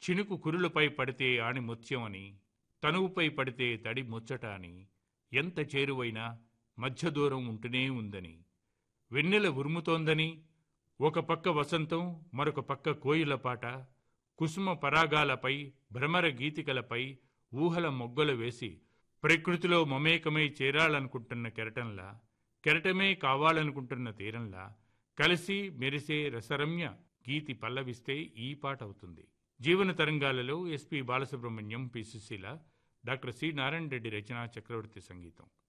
చినుకు కురులపై పడితే ఆణి ముత్యం అని తనువుపై పడితే తడి ముచ్చట అని ఎంత చేరువైనా మధ్య దూరం ఉంటూనే ఉందని వెన్నెల ఉరుముతోందని ఒక పక్క వసంతం మరొక పక్క కోయిల పాట కుసుమ పరాగాలపై భ్రమర గీతికలపై ఊహల మొగ్గలు వేసి ప్రకృతిలో మమేకమై చేరాలనుకుంటున్న కెరటంలా కెరటమే కావాలనుకుంటున్న తీరంలా కలిసి మెరిసే రసరమ్య గీతి పల్లవిస్తే ఈ పాట అవుతుంది జీవన తరంగాలలో SP Balasubrahmanyam P Susheela doctor C Narayana Reddy రచన చక్రవర్తి సంగీతం